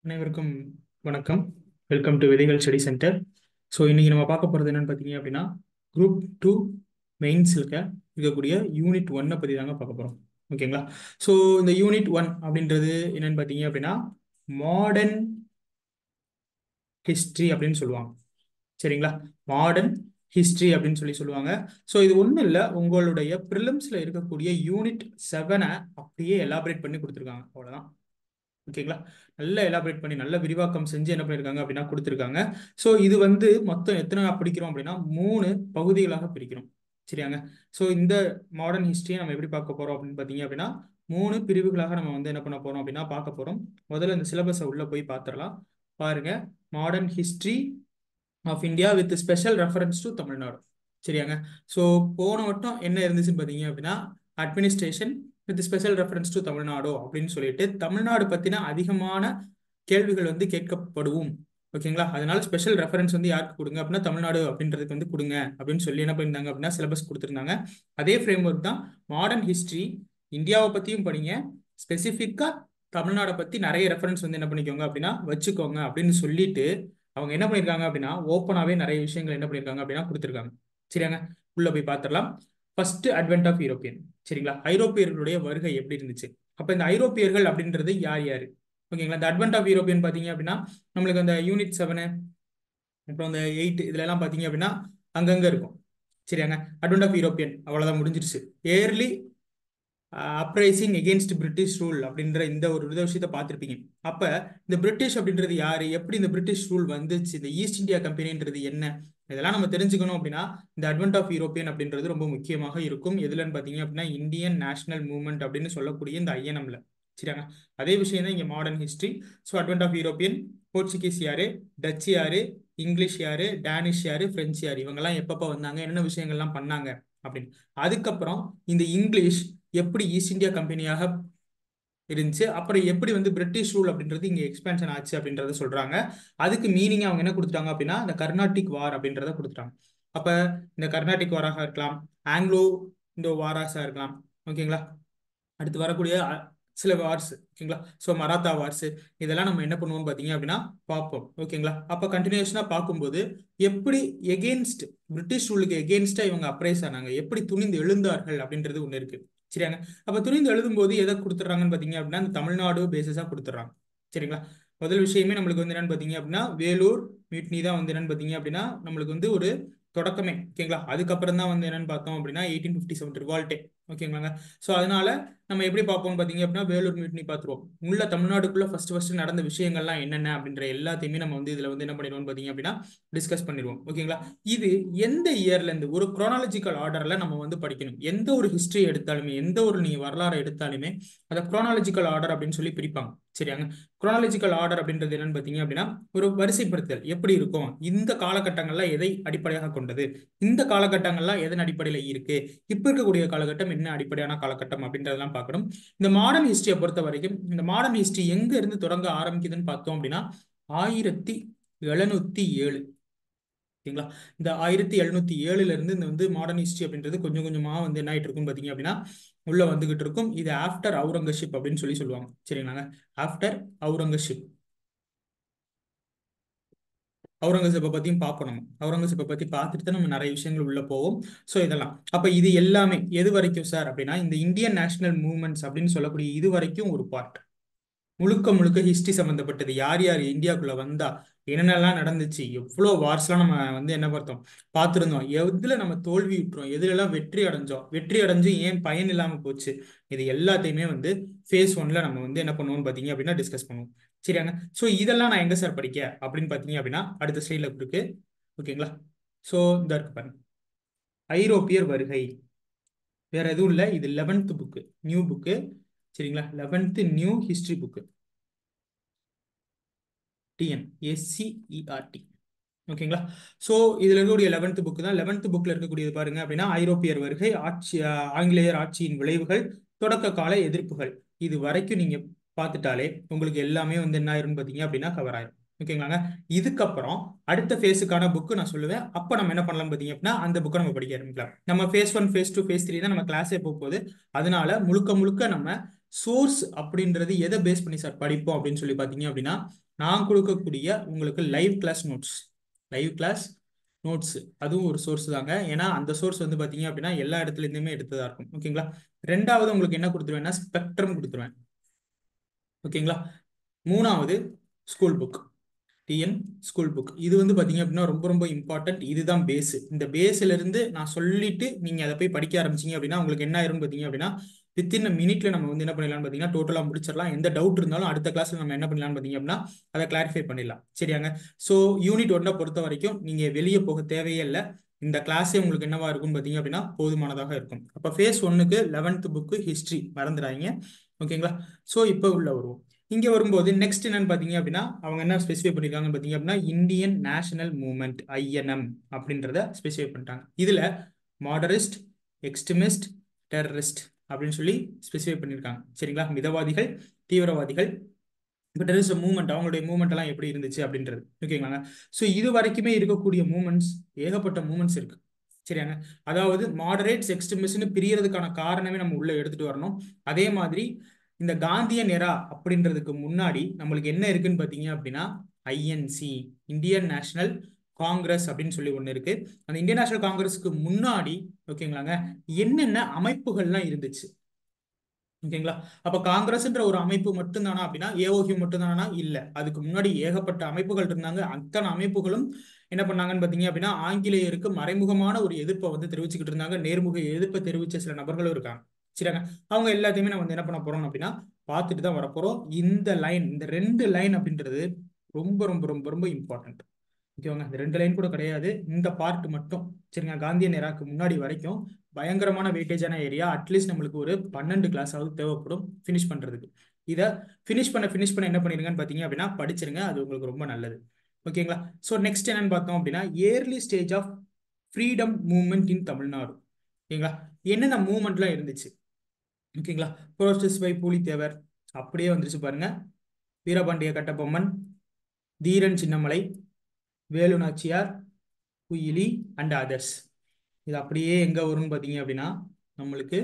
அனைவருக்கும் வணக்கம் welcome to Vidhaigal study centre so இன்னைக்கு நம்ம பார்க்க போகிறது என்னன்னு பார்த்தீங்க அப்படின்னா குரூப் டூ மெயின்ஸில் இருக்கக்கூடிய யூனிட் ஒன்னை பற்றி தாங்க பார்க்க போகிறோம் ஓகேங்களா ஸோ இந்த யூனிட் ஒன் அப்படின்றது என்னன்னு பார்த்தீங்க அப்படின்னா மாடர்ன் ஹிஸ்ட்ரி அப்படின்னு சொல்லுவாங்க சரிங்களா மாடர்ன் ஹிஸ்ட்ரி அப்படின்னு சொல்லி சொல்லுவாங்க ஸோ இது ஒன்றும் இல்லை உங்களுடைய ப்ரிலிம்ஸில் இருக்கக்கூடிய யூனிட் செவனை அப்படியே எலாபரேட் பண்ணி கொடுத்துருக்காங்க அவ்வளோதான் ஓகேங்களா நல்லா எலாபரேட் பண்ணி நல்ல விரிவாக்கம் செஞ்சு என்ன பண்ணியிருக்காங்க அப்படின்னா கொடுத்துருக்காங்க ஸோ இது வந்து மொத்தம் எத்தனை பிடிக்கிறோம் அப்படின்னா மூணு பகுதிகளாக பிரிக்கிறோம் சரியாங்க ஸோ இந்த மாடர்ன் ஹிஸ்ட்ரியை நம்ம எப்படி பார்க்க போகிறோம் அப்படின்னு பார்த்தீங்க அப்படின்னா மூணு பிரிவுகளாக நம்ம வந்து என்ன பண்ண போகிறோம் அப்படின்னா பார்க்க போகிறோம் முதல்ல இந்த சிலபஸை உள்ளே போய் பார்த்துடலாம் பாருங்க modern history of India with special reference to Tamil Nadu சரியாங்க ஸோ போன வட்டம் என்ன இருந்துச்சுன்னு பார்த்தீங்க அப்படின்னா administration with special reference to Tamil Nadu அப்படின்னு சொல்லிட்டு தமிழ்நாடு பற்றின அதிகமான கேள்விகள் வந்து கேட்கப்படுவோம் ஓகேங்களா அதனால ஸ்பெஷல் ரெஃபரன்ஸ் வந்து யாருக்கு கொடுங்க அப்படின்னா தமிழ்நாடு அப்படின்றதுக்கு வந்து கொடுங்க அப்படின்னு சொல்லி என்ன பண்ணியிருந்தாங்க அப்படின்னா சிலபஸ் கொடுத்துருந்தாங்க அதே ஃப்ரேம் ஒர்க் தான் மாடர்ன் ஹிஸ்ட்ரி இந்தியாவை பற்றியும் படிங்க ஸ்பெசிஃபிக்காக தமிழ்நாடை பற்றி நிறைய ரெஃபரன்ஸ் வந்து என்ன பண்ணிக்கோங்க அப்படின்னா வச்சுக்கோங்க அப்படின்னு சொல்லிட்டு அவங்க என்ன பண்ணியிருக்காங்க அப்படின்னா ஓப்பனாகவே நிறைய விஷயங்கள் என்ன பண்ணியிருக்காங்க அப்படின்னா கொடுத்துருக்காங்க சரியாங்க உள்ள போய் பார்த்துடலாம் ஃபர்ஸ்ட் அட்வென்ட் ஆஃப் யூரோப்பியன் சரிங்களா ஐரோப்பியர்களுடைய வருகை எப்படி இருந்துச்சு அப்போ இந்த ஐரோப்பியர்கள் அப்படின்றது யார் யார் ஓகேங்களா இந்த அட்வென்ட் ஆஃப் யூரோப்பியன் பார்த்தீங்க அப்படின்னா நம்மளுக்கு அந்த யூனிட் செவனு அப்புறம் அந்த எயிட் இதுல எல்லாம் பார்த்தீங்க அப்படின்னா அங்கங்கே இருக்கும் சரியாங்க அட்வென்ட் ஆஃப் யூரோப்பியன் அவ்வளோதான் முடிஞ்சிருச்சு early uprising against British rule அப்படின்ற இந்த ஒரு வித விஷயத்த பார்த்துருப்பீங்க அப்போ இந்த பிரிட்டிஷ் அப்படின்றது யாரு எப்படி இந்த பிரிட்டிஷ் ரூல் வந்துச்சு இந்த ஈஸ்ட் இந்தியா கம்பெனின்றது என்ன இதெல்லாம் நம்ம தெரிஞ்சுக்கணும் அப்படின்னா இந்த அட்வென்ட் ஆஃப் யூரோப்பியன் அப்படின்றது ரொம்ப முக்கியமாக இருக்கும் எதுலன்னு பார்த்தீங்க அப்படின்னா இந்தியன் நேஷனல் மூவ்மெண்ட் அப்படின்னு சொல்லக்கூடிய இந்த ஐஎன்எம்ல சரியாங்க அதே விஷயம் தான் இங்கே modern history so advent of European Portuguese யாரு டச் யாரு இங்கிலீஷ் யாரு டேனிஷ் யாரு பிரெஞ்சு யாரு இவங்கெல்லாம் எப்பப்போ வந்தாங்க என்னென்ன விஷயங்கள்லாம் பண்ணாங்க அப்படின்னு அதுக்கப்புறம் இந்த இங்கிலீஷ் எப்படி ஈஸ்ட் இந்தியா கம்பெனியாக இருந்துச்சு அப்புறம் எப்படி வந்து பிரிட்டிஷ் ரூல் அப்படின்றது இங்கே எக்ஸ்பேன்ஷன் ஆச்சு அப்படின்றத சொல்றாங்க அதுக்கு மீனிங் அவங்க என்ன கொடுத்துட்டாங்க அப்படின்னா இந்த கர்நாடிக் வார் அப்படின்றத கொடுத்துட்டாங்க அப்ப இந்த கர்நாடிக் வாராக இருக்கலாம் ஆங்கிலோ இந்த வாராஸா இருக்கலாம் ஓகேங்களா அடுத்து வரக்கூடிய சில வார்ஸ் ஓகேங்களா ஸோ மராத்தா வார்ஸ் இதெல்லாம் நம்ம என்ன பண்ணுவோம் பார்த்தீங்க அப்படின்னா பார்ப்போம் ஓகேங்களா அப்போ கண்டினியூஷனாக பார்க்கும்போது எப்படி எகெயின்ஸ்ட் பிரிட்டிஷ் ரூலுக்கு எகெயின்ஸ்டா இவங்க அப்ரைஸ் ஆனாங்க எப்படி துணிந்து எழுந்தார்கள் அப்படின்றது ஒன்று இருக்கு சரியாங்க அப்போ துணிந்து எழுதும்போது எதை கொடுத்துட்றாங்கன்னு பார்த்தீங்க அப்படின்னா இந்த தமிழ்நாடு பேசிஸாக கொடுத்துட்றாங்க சரிங்களா முதல் விஷயமே நம்மளுக்கு வந்து என்னன்னு பார்த்தீங்க அப்படின்னா வேலூர் மியூட்னி தான் வந்து என்னன்னு பார்த்தீங்க அப்படின்னா நம்மளுக்கு வந்து ஒரு தொடக்கமே ஓகேங்களா அதுக்கப்புறம் தான் வந்து என்னன்னு பார்த்தோம் அப்படின்னா எயிட்டீன் ஃபிஃப்டி செவன் ரிவால்ட்டே ஓகேங்களாங்க ஸோ அதனால நம்ம எப்படி பார்ப்போம்னு பார்த்தீங்க அப்படின்னா வேலூர் மியூட்னி பார்த்துருவோம் உள்ள தமிழ்நாடுக்குள்ள ஃபர்ஸ்ட் ஃபர்ஸ்ட் நடந்த விஷயங்கள்லாம் என்னென்ன அப்படின்ற எல்லாத்தையுமே நம்ம வந்து இதில் வந்து என்ன பண்ணிடுவோம்னு பார்த்தீங்க அப்படின்னா டிஸ்கஸ் பண்ணிடுவோம் ஓகேங்களா இது எந்த இயர்ல இருந்து ஒரு குரோனாலஜிக்கல் ஆர்டர்ல நம்ம வந்து படிக்கணும் எந்த ஒரு ஹிஸ்டரி எடுத்தாலுமே எந்த ஒரு நீங்க வரலாறு எடுத்தாலுமே அதை குரோனாலஜிக்கல் ஆர்டர் அப்படின்னு சொல்லி பிரிப்பாங்க சரியாங்க குரோனாலஜிக்கல் ஆர்டர் அப்படின்றது என்னன்னு பார்த்தீங்க அப்படின்னா ஒரு வரிசைப்படுத்தல் எப்படி இருக்கும் இந்த காலகட்டங்கள்ல எதை அடிப்படையாக கொண்டது இந்த காலகட்டங்கள்லாம் எதன் அடிப்படையில் இருக்கு இப்போ இருக்கக்கூடிய காலகட்டம் என்ன அடிப்படையான காலகட்டம் அப்படின்றதெல்லாம் பார்க்கணும் இந்த மாடர்ன் ஹிஸ்டரியை பொறுத்த வரைக்கும் இந்த மாடர்ன் ஹிஸ்டரி எங்க இருந்து தொடங்க ஆரம்பிக்குதுன்னு பார்த்தோம் அப்படின்னா ஆயிரத்தி எழுநூத்தி ஏழு ஓகேங்களா இந்த ஆயிரத்தி எழுநூத்தி ஏழுல இருந்து இந்த வந்து மாடர்ன் ஹிஸ்டரி அப்படின்றது கொஞ்சம் கொஞ்சமா வந்து என்ன ஆயிட்டு இருக்கும் பாத்தீங்க அப்படின்னா உள்ள வந்துகிட்டு இருக்கும் இது ஆஃப்டர் அவுரங்கசீப் அப்படின்னு சொல்லி சொல்லுவாங்க சரிங்களாங்க ஆஃப்டர் அவுரங்கசீப் அவுரங்கசீப்பை பத்தியும் பார்ப்போம் நம்ம அவுரங்கசீப்பை பத்தி பார்த்துட்டு தான் நம்ம நிறைய விஷயங்கள் உள்ள போவோம் ஸோ இதெல்லாம் அப்ப இது எல்லாமே எது வரைக்கும் சார் அப்படின்னா இந்த இந்தியன் நேஷனல் மூவ்மெண்ட்ஸ் அப்படின்னு சொல்லக்கூடிய இது வரைக்கும் ஒரு பார்ட் முழுக்க முழுக்க ஹிஸ்டரி சம்மந்தப்பட்டது யார் யார் இந்தியாவுக்குள்ள வந்தா என்னென்னலாம் நடந்துச்சு எவ்வளோ வார்ஸ்லாம் நம்ம வந்து என்ன பார்த்தோம் பார்த்துருந்தோம் எதுல நம்ம தோல்வி விட்டுறோம் எதுலலாம் வெற்றி அடைஞ்சோம் வெற்றி அடைஞ்சு ஏன் பயன் இல்லாமல் போச்சு இது எல்லாத்தையுமே வந்து ஃபேஸ் ஒன்ல நம்ம வந்து என்ன பண்ணுவோம்னு பார்த்தீங்க அப்படின்னா டிஸ்கஸ் பண்ணுவோம் சரியாங்க ஸோ இதெல்லாம் நான் எங்க சார் படிக்க அப்படின்னு பார்த்தீங்க அப்படின்னா அடுத்த ஸ்லைடில் இருக்கு ஓகேங்களா ஸோ இந்த இருக்கு பாருங்க ஐரோப்பியர் வருகை வேற எதுவும் இல்லை இது லெவன்த் புக்கு நியூ புக்கு சரிங்களா eleventh new history book TN SCERT ஓகேங்களா ஸோ இதில் இருக்கக்கூடிய லெவன்த் புக்கு தான் லெவன்த் புக்கில் இருக்கக்கூடியது பாருங்க அப்படின்னா ஐரோப்பியர் வருகை ஆட்சி ஆங்கிலேயர் ஆட்சியின் விளைவுகள் தொடக்க கால எதிர்ப்புகள் இது வரைக்கும் நீங்க பார்த்துட்டாலே உங்களுக்கு எல்லாமே வந்து என்ன ஆயிரும்னு பார்த்தீங்க அப்படின்னா கவர் ஆயிரும் ஓகேங்களாங்க இதுக்கப்புறம் அடுத்த ஃபேஸுக்கான புக்கு நான் சொல்லுவேன் அப்போ நம்ம என்ன பண்ணலாம் பார்த்தீங்க அப்படின்னா அந்த புக்கை நம்ம படிக்க ஆரம்பிக்கலாம் நம்ம phase one phase two phase three தான் நம்ம கிளாஸே போக போகுது அதனால முழுக்க முழுக்க நம்ம சோர்ஸ் அப்படின்றது எதை பேஸ் பண்ணி சார் படிப்போம் அப்படின்னு சொல்லி பார்த்தீங்க அப்படின்னா நான் கொடுக்கக்கூடிய உங்களுக்கு live class notes live class notes அதுவும் ஒரு சோர்ஸ் தாங்க ஏன்னா அந்த சோர்ஸ் வந்து பார்த்தீங்க அப்படின்னா எல்லா இடத்துலேருந்துமே எடுத்ததா இருக்கும் ஓகேங்களா ரெண்டாவது உங்களுக்கு என்ன கொடுத்துருவேன்னா ஸ்பெக்ட்ரம் கொடுத்துருவேன் ஓகேங்களா மூணாவது school book TN school book இது வந்து பார்த்தீங்க அப்படின்னா ரொம்ப ரொம்ப இம்பார்ட்டன்ட் இதுதான் பேஸ் இந்த பேஸ்ல இருந்து நான் சொல்லிட்டு நீங்க அதை போய் படிக்க ஆரம்பிச்சீங்க அப்படின்னா உங்களுக்கு என்ன ஆயிரும் பார்த்தீங்க அப்படின்னா வித்தின் மினிட்ல நம்ம வந்து என்ன பண்ணிடலாம் பார்த்தீங்கன்னா டோட்டலாக முடிச்சிடலாம் எந்த டவுட் இருந்தாலும் அடுத்த கிளாஸ்ல நம்ம என்ன பண்ணலாம் பார்த்தீங்க அப்படின்னா அதை கிளாரிஃபை பண்ணிடலாம் சரியாங்க ஸோ யூனிட் ஒன்றை பொறுத்த வரைக்கும் நீங்க வெளியே போக தேவையே இல்லை இந்த கிளாஸே உங்களுக்கு என்னவா இருக்கும் பார்த்தீங்க அப்படின்னா போதுமானதாக இருக்கும் அப்போ ஃபேஸ் ஒன்னுக்கு லெவன்த் புக்கு ஹிஸ்ட்ரி மறந்துடாதீங்க ஓகேங்களா ஸோ இப்போ உள்ள வருவோம் இங்க வரும்போது நெக்ஸ்ட் என்னன்னு பாத்தீங்க அப்படின்னா அவங்க என்ன ஸ்பெசிஃபை பண்ணிருக்காங்க பாத்தீங்க அப்படின்னா இந்தியன் நேஷனல் மூவ்மெண்ட் ஐஎன்எம் அப்படின்றத ஸ்பெசிஃபை பண்ணிட்டாங்க இதுல மாடரிஸ்ட் எக்ஸ்ட்ரிமிஸ்ட் டெரரிஸ்ட் அப்படின்னு சொல்லி ஸ்பெசிஃபை பண்ணியிருக்காங்க சரிங்களா மிதவாதிகள் தீவிரவாதிகள் இப்போ டெரரிஸ்ட் மூவ்மெண்ட் அவங்களுடைய மூவ்மெண்ட் எல்லாம் எப்படி இருந்துச்சு அப்படின்றது ஓகேங்களாங்க ஸோ இது வரைக்குமே இருக்கக்கூடிய மூமெண்ட்ஸ் ஏகப்பட்ட மூமெண்ட்ஸ் இருக்கு சரியாங்க அதாவது மாடரேட்ஸ் எக்ஸ்ட்ரிமிஸ்ட்னு பிரியறதுக்கான காரணமே நம்ம உள்ள எடுத்துட்டு வரணும் அதே மாதிரி இந்த காந்திய நெரா அப்படின்றதுக்கு முன்னாடி நம்மளுக்கு என்ன இருக்குன்னு பார்த்தீங்க அப்படின்னா ஐஎன்சி இந்தியன் நேஷனல் காங்கிரஸ் அப்படின்னு சொல்லி ஒன்று இருக்கு அந்த இந்தியன் நேஷனல் காங்கிரஸுக்கு முன்னாடி ஓகேங்களாங்க என்னென்ன அமைப்புகள்லாம் இருந்துச்சு ஓகேங்களா அப்ப காங்கிரஸ்ன்ற ஒரு அமைப்பு மட்டும்தானா அப்படின்னா ஏஓஹி மட்டும்தானா இல்ல அதுக்கு முன்னாடி ஏகப்பட்ட அமைப்புகள் இருந்தாங்க அத்தனை அமைப்புகளும் என்ன பண்ணாங்கன்னு பாத்தீங்க அப்படின்னா ஆங்கிலேயருக்கு மறைமுகமான ஒரு எதிர்ப்பை வந்து தெரிவிச்சுக்கிட்டு இருந்தாங்க நேர்முக எதிர்ப்பை தெரிவிச்ச சில நபர்களும் இருக்காங்க சரிங்க அவங்க எல்லாத்தையுமே நம்ம வந்து என்ன பண்ண போறோம் அப்படின்னா பார்த்துட்டு தான் வரப்போறோம் இந்த லைன் இந்த ரெண்டு லைன் அப்படின்றது ரொம்ப ரொம்ப ரொம்ப ரொம்ப இம்பார்ட்டன்ட் ஓகேவாங்க இந்த ரெண்டு லைன் கூட கிடையாது இந்த பார்ட் மட்டும் சரிங்க காந்திய நேராக்கு முன்னாடி வரைக்கும் பயங்கரமான வெயிட்டேஜான ஏரியா அட்லீஸ்ட் நம்மளுக்கு ஒரு பன்னெண்டு கிளாஸ் ஆகுது தேவைப்படும் ஃபினிஷ் பண்றதுக்கு இதை ஃபினிஷ் பண்ண ஃபினிஷ் பண்ண என்ன பண்ணிருங்கன்னு பார்த்தீங்க அப்படின்னா படிச்சிருங்க அது உங்களுக்கு ரொம்ப நல்லது ஓகேங்களா ஸோ நெக்ஸ்ட் என்னன்னு பார்த்தோம் அப்படின்னா early stage of freedom movement in Tamil Nadu ஓகேங்களா என்னென்ன மூவ்மெண்ட்லாம் இருந்துச்சு ஓகேங்களா புரோஸ்டஸ் பை பூலித்தேவர் அப்படியே வந்துருச்சு பாருங்க வீரபாண்டிய கட்டபொம்மன் தீரன் சின்னமலை வேலு நாச்சியார் குயிலி அண்ட் அதர்ஸ் இது அப்படியே எங்க வரும்னு பார்த்தீங்க அப்படின்னா நம்மளுக்கு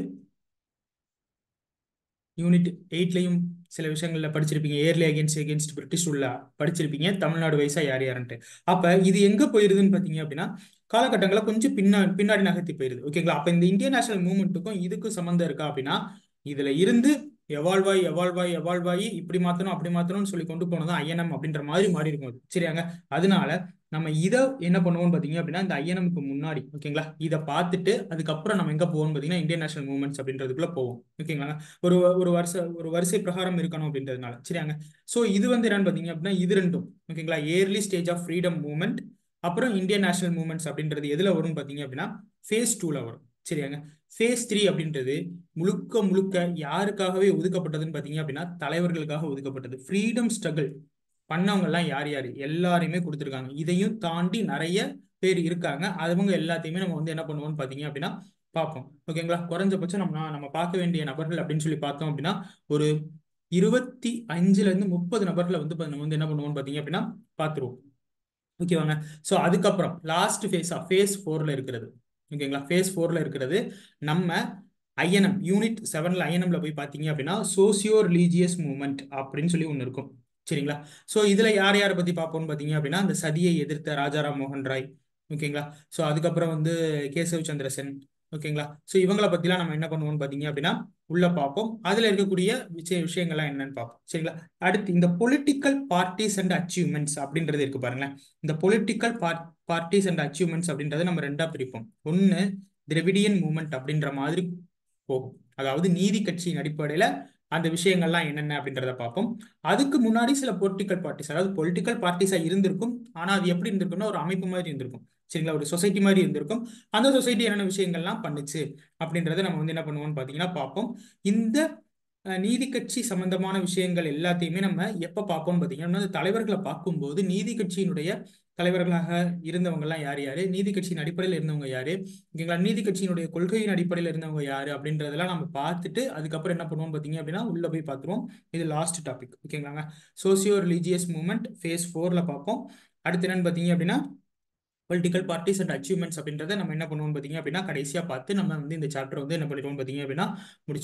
யூனிட் எயிட்லையும் சில விஷயங்கள்ல படிச்சிருப்பீங்க ஏர்லி அகேன்ஸ்ட் அகேன்ஸ்ட் பிரிட்டிஷ் உள்ள படிச்சிருப்பீங்க தமிழ்நாடு வயசா யார் யாருன்ட்டு அப்ப இது எங்க போயிருதுன்னு பாத்தீங்க அப்படின்னா காலகட்டங்களை கொஞ்சம் பின்னா பின்னாடி நகர்த்தி போயிருது ஓகேங்களா அப்ப இந்த இந்தியன் நேஷனல் மூவ்மெண்ட்டுக்கும் இதுக்கும் சம்மந்தம் இருக்கா அப்படின்னா இதுல இருந்து எவால்வ் ஆகி எவால்வ் ஆகி எவால்வ் ஆகி இப்படி மாத்தணும் அப்படி மாத்தணும்னு சொல்லி கொண்டு போனதான் ஐஎன்எம் அப்படின்ற மாதிரி மாறி இருக்கும் அது சரியாங்க அதனால நம்ம இதை என்ன பண்ணுவோம்னு பாத்தீங்க அப்படின்னா இந்த ஐஎன்எம்க்கு முன்னாடி ஓகேங்களா இதை பார்த்துட்டு அதுக்கப்புறம் நம்ம எங்க போவோம்னு பாத்தீங்கன்னா இந்தியன் நேஷனல் மூவ்மெண்ட்ஸ் அப்படின்றதுக்குள்ள போவோம் ஓகேங்களா ஒரு ஒரு வருஷ ஒரு வரிசை பிரகாரம் இருக்கணும் அப்படின்றதுனால சரியாங்க சோ இது வந்து என்னன்னு பாத்தீங்க அப்படின்னா இது ரெண்டும் ஓகேங்களா early stage of freedom movement அப்புறம் இந்தியன் நேஷனல் மூவ்மெண்ட்ஸ் அப்படின்றது எதுல வரும்னு பாத்தீங்க அப்படின்னா ஃபேஸ் டூல வரும் சரியாங்க ஃபேஸ் த்ரீ அப்படின்றது முழுக்க முழுக்க யாருக்காகவே ஒதுக்கப்பட்டதுன்னு பாத்தீங்க அப்படின்னா தலைவர்களுக்காக ஒதுக்கப்பட்டது ஃப்ரீடம் ஸ்ட்ரகிள் பண்ணவங்க எல்லாம் யார் யார் எல்லாரையுமே கொடுத்துருக்காங்க இதையும் தாண்டி நிறைய பேர் இருக்காங்க அவங்க எல்லாத்தையுமே நம்ம வந்து என்ன பண்ணுவோம்னு பாத்தீங்க அப்படின்னா பார்ப்போம் ஓகேங்களா குறைஞ்சபட்சம் நம்ம நம்ம பார்க்க வேண்டிய நபர்கள் அப்படின்னு சொல்லி பார்த்தோம் அப்படின்னா ஒரு இருபத்தி அஞ்சுல இருந்து முப்பது நபர்களை வந்து நம்ம வந்து என்ன பண்ணுவோம்னு பாத்தீங்க அப்படின்னா பார்த்துருவோம் ஓகேவாங்க ஸோ அதுக்கப்புறம் லாஸ்ட் ஃபேஸா ஃபேஸ் ஃபோர்ல இருக்கிறது ஓகேங்களா ஃபேஸ் ஃபோர்ல இருக்கிறது நம்ம ஐஎன்எம் யூனிட் செவன்ல ஐஎன்எம்ல போய் பார்த்தீங்க அப்படின்னா சோசியோ ரிலீஜியஸ் மூவ்மெண்ட் அப்படின்னு சொல்லி ஒன்று இருக்கும் சரிங்களா ஸோ இதுல யார் யாரை பத்தி பார்ப்போம்னு பார்த்தீங்க அப்படின்னா அந்த சதியை எதிர்த்த ராஜாராம் மோகன் ராய் ஓகேங்களா ஸோ அதுக்கப்புறம் வந்து கேசவ் சந்திர சென் ஓகேங்களா ஸோ இவங்களை பத்திலாம் நம்ம என்ன பண்ணுவோம்னு பார்த்தீங்க அப்படின்னா உள்ள பார்ப்போம் அதுல இருக்கக்கூடிய விஷய விஷயங்கள்லாம் என்னன்னு பார்ப்போம் சரிங்களா அடுத்து இந்த பொலிட்டிக்கல் பார்ட்டிஸ் அண்ட் அச்சீவ்மெண்ட்ஸ் அப்படின்றது இருக்கு பாருங்களேன் இந்த பொலிட்டிக்கல் பார்ட்டிஸ் அண்ட் அச்சீவ்மெண்ட்ஸ் அப்படின்றத நம்ம ரெண்டா பிரிப்போம் ஒன்னு திரவிடியன் மூவ்மெண்ட் அப்படின்ற மாதிரி போகும் அதாவது நீதி கட்சியின் அடிப்படையில அந்த விஷயங்கள்லாம் என்னென்ன அப்படின்றத பார்ப்போம் அதுக்கு முன்னாடி சில பொலிட்டிக்கல் பார்ட்டிஸ் அதாவது பொலிட்டிக்கல் பார்ட்டிஸா இருந்திருக்கும் ஆனா அது எப்படி இருந்திருக்கும்னா ஒரு அமைப்பு மாதிரி இருந்திருக்கும் சரிங்களா ஒரு சொசைட்டி மாதிரி இருந்திருக்கும் அந்த சொசைட்டி என்னென்ன விஷயங்கள்லாம் பண்ணுச்சு அப்படின்றத நம்ம வந்து என்ன பண்ணுவோம்னு பார்த்தீங்கன்னா பார்ப்போம் இந்த நீதி கட்சி சம்பந்தமான விஷயங்கள் எல்லாத்தையுமே நம்ம எப்ப பார்ப்போம்னு பார்த்தீங்கன்னா தலைவர்களை பார்க்கும்போது நீதி கட்சியினுடைய தலைவர்களாக இருந்தவங்க எல்லாம் யார் யாரு நீதி கட்சியின் அடிப்படையில் இருந்தவங்க யாரு ஓகேங்களா நீதி கட்சியினுடைய கொள்கையின் அடிப்படையில் இருந்தவங்க யாரு அப்படின்றதெல்லாம் நம்ம பார்த்துட்டு அதுக்கப்புறம் என்ன பண்ணுவோம் பார்த்தீங்க அப்படின்னா உள்ள போய் பார்த்துருவோம் இது லாஸ்ட் டாபிக் ஓகேங்களாங்க சோசியோ ரிலீஜியஸ் மூவ்மெண்ட் ஃபேஸ் ஃபோர்ல பார்ப்போம் அடுத்து என்னன்னு பார்த்தீங்க அப்படின்னா பொலிட்டிக்கல் பார்ட்டிஸ் அண்ட் அச்சீவ்மெண்ட்ஸ் அப்படின்றத நம்ம என்ன பண்ணுவோம் பார்த்தீங்க அப்படின்னா கடைசியாக பார்த்து நம்ம வந்து இந்த சாப்டர் வந்து என்ன பண்ணிடுவோம் பார்த்தீங்க அப்படின்னா முடிச்சிருவோம்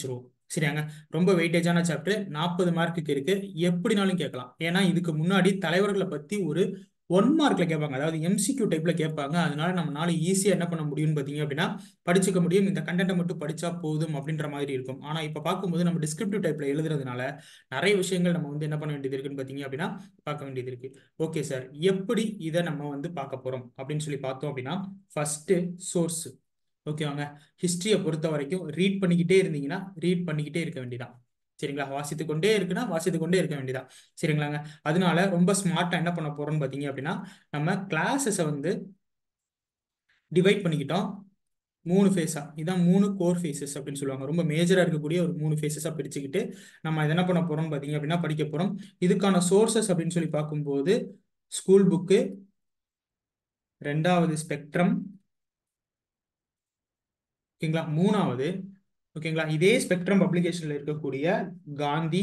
சரியாங்க ரொம்ப வெயிட்டேஜான சாப்டர் நாற்பது மார்க்குக்கு இருக்கு எப்படினாலும் கேட்கலாம் ஏன்னா இதுக்கு முன்னாடி தலைவர்களை பத்தி ஒரு ஒன் மார்க்ல கேட்பாங்க அதாவது எம்சிக்யூ டைப்ல கேட்பாங்க அதனால நம்மளால ஈஸியா என்ன பண்ண முடியும்னு பாத்தீங்க அப்படின்னா படிச்சுக்க முடியும் இந்த கண்டென்ட்டை மட்டும் படிச்சா போதும் அப்படின்ற மாதிரி இருக்கும் ஆனா இப்ப பார்க்கும்போது நம்ம டிஸ்கிரிப்டிவ் டைப்ல எழுதுறதுனால நிறைய விஷயங்கள் நம்ம வந்து என்ன பண்ண வேண்டியது இருக்குன்னு பாத்தீங்க அப்படின்னா பார்க்க வேண்டியது இருக்கு ஓகே சார் எப்படி இதை நம்ம வந்து பார்க்க போறோம் அப்படின்னு சொல்லி பார்த்தோம் அப்படின்னா ஃபர்ஸ்ட் சோர்ஸ் ஓகேவாங்க ஹிஸ்டரியை பொறுத்த வரைக்கும் ரீட் பண்ணிக்கிட்டே இருந்தீங்கன்னா ரீட் பண்ணிக்கிட்டே இருக்க வேண்டியதான் சரிங்களா வாசித்து கொண்டே இருக்குன்னா வாசித்து கொண்டே இருக்க வேண்டியதான் சரிங்களாங்க அதனால ரொம்ப ஸ்மார்ட்டா என்ன பண்ண போறோம்னு பாத்தீங்க அப்படின்னா நம்ம கிளாஸஸை வந்து டிவைட் பண்ணிக்கிட்டோம் மூணு ஃபேஸா இதான் மூணு கோர் ஃபேஸஸ் அப்படின்னு சொல்லுவாங்க ரொம்ப மேஜரா இருக்கக்கூடிய ஒரு மூணு ஃபேஸஸா பிரிச்சுக்கிட்டு நம்ம இதை என்ன பண்ண போறோம்னு பாத்தீங்க அப்படின்னா படிக்க போறோம் இதுக்கான சோர்சஸ் அப்படின்னு சொல்லி பார்க்கும்போது ஸ்கூல் புக்கு ரெண்டாவது ஸ்பெக்ட்ரம் ஓகேங்களா மூணாவது ஓகேங்களா இதே ஸ்பெக்ட்ரம் பப்ளிகேஷன்ல இருக்கக்கூடிய காந்தி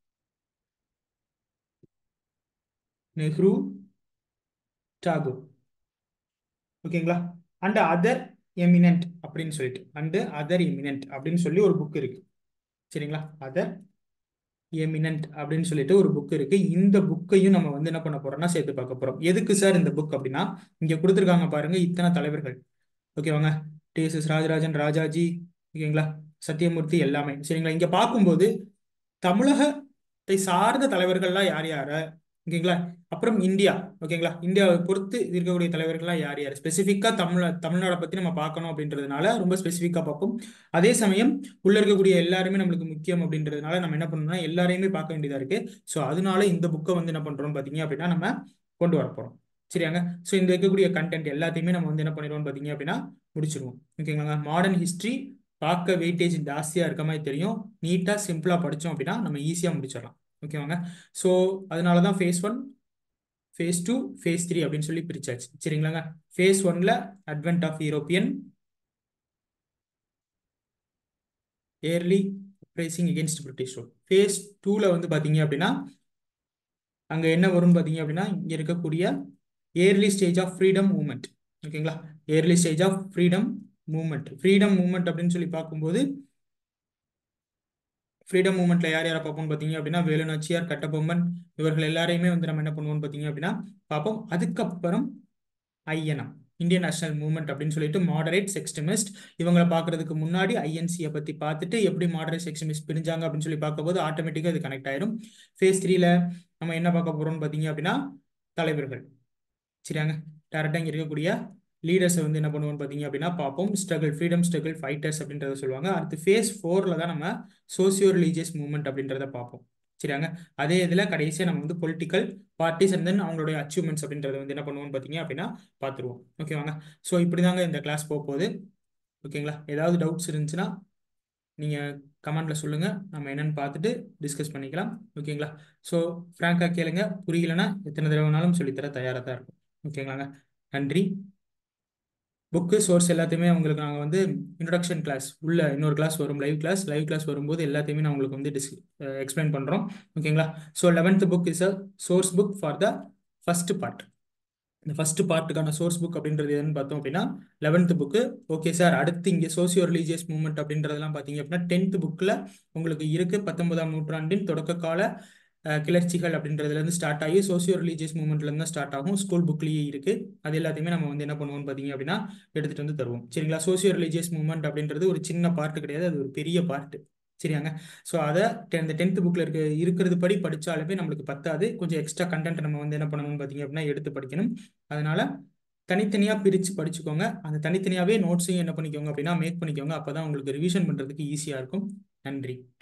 நெஹ்ரு டாகூர் ஓகேங்களா அண்ட் அதர் எமினன்ட் அப்படின்னு சொல்லிட்டு அண்ட் அதர் எமினன்ட் அப்படின்னு சொல்லி ஒரு புக் இருக்கு சரிங்களா அதர் எமினன்ட் அப்படின்னு சொல்லிட்டு ஒரு புக் இருக்கு இந்த புக்கையும் நம்ம வந்து என்ன பண்ண போறோம்னா சேர்த்து பார்க்க போறோம் எதுக்கு சார் இந்த புக் அப்படின்னா இங்க கொடுத்துருக்காங்க பாருங்க இத்தனை தலைவர்கள் ஓகேவாங்க T S S Rajarajan Rajaji ஓகேங்களா சத்தியமூர்த்தி எல்லாமே சரிங்களா இங்க பார்க்கும்போது தமிழகத்தை சார்ந்த தலைவர்கள்லாம் யார் யார ஓகேங்களா அப்புறம் இந்தியா ஓகேங்களா இந்தியாவை பொறுத்து இருக்கக்கூடிய தலைவர்கள்லாம் யார் யார் ஸ்பெசிஃபிக்கா தமிழ தமிழ்நாடை பத்தி நம்ம பார்க்கணும் அப்படின்றதுனால ரொம்ப ஸ்பெசிஃபிக்கா பார்ப்போம் அதே சமயம் உள்ள இருக்கக்கூடிய எல்லாருமே நம்மளுக்கு முக்கியம் அப்படின்றதுனால நம்ம என்ன பண்ணணும்னா எல்லாரையுமே பார்க்க வேண்டியதா இருக்கு ஸோ அதனால இந்த புக்கை வந்து என்ன பண்றோம் பாத்தீங்க அப்படின்னா நம்ம கொண்டு வர போறோம் சரியாங்க ஸோ இந்த இருக்கக்கூடிய கண்டென்ட் எல்லாத்தையுமே நம்ம வந்து என்ன பண்ணிடுவோம் பாத்தீங்க அப்படின்னா முடிச்சிருவோம் ஓகேங்களா மாடர்ன் ஹிஸ்டரி பார்க்க வெயிட்டேஜ் ஜாஸ்தியாக இருக்க மாதிரி தெரியும் நீட்டாக சிம்பிளாக படித்தோம் அப்படின்னா நம்ம ஈஸியாக முடிச்சிடலாம் ஓகேவாங்க ஸோ அதனால தான் phase one phase two phase three அப்படின்னு சொல்லி பிரிச்சாச்சு சரிங்களாங்க ஃபேஸ் ஒன்ல advent of European early uprising against British rule phase டூவில் வந்து பார்த்தீங்க அப்படின்னா அங்கே என்ன வரும்னு பார்த்தீங்க அப்படின்னா இங்கே இருக்கக்கூடிய early stage of freedom movement ஓகேங்களா early stage of freedom movement freedom movement அப்படின்னு சொல்லி பார்க்கும்போது ஃப்ரீடம் மூமெண்ட்ல யார் யாரை பார்ப்போம்னு பார்த்தீங்க அப்படின்னா வேலு நாச்சியார் கட்டபொம்மன் இவர்கள் எல்லாரையுமே வந்து நம்ம என்ன பண்ணுவோம்னு பார்த்தீங்க அப்படின்னா பார்ப்போம் அதுக்கப்புறம் ஐஎன்எம் இந்தியன் நேஷனல் மூவ்மெண்ட் அப்படின்னு சொல்லிட்டு மாடரேட் எக்ஸ்ட்ரிமிஸ்ட் இவங்களை பார்க்கறதுக்கு முன்னாடி ஐஎன்சியை பத்தி பார்த்துட்டு எப்படி மாடரேட் எக்ஸ்ட்ரிமிஸ்ட் பிரிஞ்சாங்க அப்படின்னு சொல்லி பார்க்கும்போது ஆட்டோமேட்டிக்காக இது கனெக்ட் ஆயிரும் ஃபேஸ் த்ரீல நம்ம என்ன பார்க்க போறோம்னு பார்த்தீங்க அப்படின்னா தலைவர்கள் சரியாங்க டேரக்டாக இங்கே இருக்கக்கூடிய லீடர்ஸை வந்து என்ன பண்ணுவோம்னு பார்த்தீங்க அப்படின்னா பார்ப்போம் ஸ்ட்ரகிள் ஃப்ரீடம் ஸ்ட்ரகிள் ஃபைட்டர்ஸ் அப்படின்றத சொல்லுவாங்க அடுத்து ஃபேஸ் ஃபோரில் தான் நம்ம சோசியோ ரிலீஜியஸ் மூவ்மெண்ட் அப்படின்றத பார்ப்போம் சரியாங்க அதே இதில் கடைசியாக நம்ம வந்து பொலிட்டிக்கல் பார்ட்டிஸ் அண்ட் தென் அவங்களுடைய அச்சீவ்மெண்ட்ஸ் அப்படின்றத வந்து என்ன பண்ணுவோம்னு பார்த்தீங்க அப்படின்னா பார்த்துருவோம் ஓகேவாங்க ஸோ இப்படி தாங்க இந்த கிளாஸ் போக போகுது ஓகேங்களா ஏதாவது டவுட்ஸ் இருந்துச்சுன்னா நீங்கள் கமெண்ட்டில் சொல்லுங்கள் நம்ம என்னென்னு பார்த்துட்டு டிஸ்கஸ் பண்ணிக்கலாம் ஓகேங்களா ஸோ ஃப்ராங்காக கேளுங்க புரியலன்னா எத்தனை தடவை வேணாலும் சொல்லித்தர தயாராக தான் இருக்கும் ஓகேங்களாங்க நன்றி புக்கு சோர்ஸ் எல்லாத்தையுமே உங்களுக்கு நாங்கள் வந்து இன்ட்ரடக்ஷன் கிளாஸ் உள்ள இன்னொரு கிளாஸ் வரும் லைவ் கிளாஸ் லைவ் கிளாஸ் வரும்போது எல்லாத்தையுமே நான் உங்களுக்கு வந்து டிஸ் எக்ஸ்பிளைன் பண்ணுறோம் ஓகேங்களா so eleventh book is a source book for the first part இந்த ஃபர்ஸ்ட் பார்ட்டுக்கான சோர்ஸ் புக் அப்படின்றது எதுன்னு பார்த்தோம் அப்படின்னா லெவன்த் புக்கு ஓகே சார் அடுத்து இங்கே சோசியோ ரிலீஜியஸ் மூவ்மெண்ட் அப்படின்றதெல்லாம் பார்த்தீங்க அப்படின்னா டென்த் புக்கில் உங்களுக்கு இருக்கு பத்தொன்பதாம் நூற்றாண்டின் தொடக்க கால கிளர்ச்சிகள் அப்படின்றதுல இருந்து ஸ்டார்ட் ஆகி சோசியோ ரிலீஜியஸ் மூவ்மெண்ட்ல இருந்து ஸ்டார்ட் ஆகும் ஸ்கூல் புக்லயே இருக்கு அது எல்லாத்தையுமே நம்ம வந்து என்ன பண்ணுவோம்னு பாத்தீங்க அப்படின்னா எடுத்துட்டு வந்து தருவோம் சரிங்களா சோசியோ ரிலீஜியஸ் மூவ்மெண்ட் அப்படின்றது ஒரு சின்ன பார்ட் கிடையாது அது ஒரு பெரிய பார்ட் சரியாங்க ஸோ அதை அந்த டென்த் புக்கில் இருக்க இருக்கிறது படி படித்தாலுமே நம்மளுக்கு பத்தாது கொஞ்சம் எக்ஸ்ட்ரா கண்டென்ட் நம்ம வந்து என்ன பண்ணணும்னு பார்த்தீங்க அப்படின்னா எடுத்து படிக்கணும் அதனால தனித்தனியாக பிரித்து படிச்சுக்கோங்க அந்த தனித்தனியாகவே நோட்ஸையும் என்ன பண்ணிக்கோங்க அப்படின்னா மேக் பண்ணிக்கோங்க அப்போ தான் உங்களுக்கு ரிவிஷன் பண்ணுறதுக்கு ஈஸியாக இருக்கும் நன்றி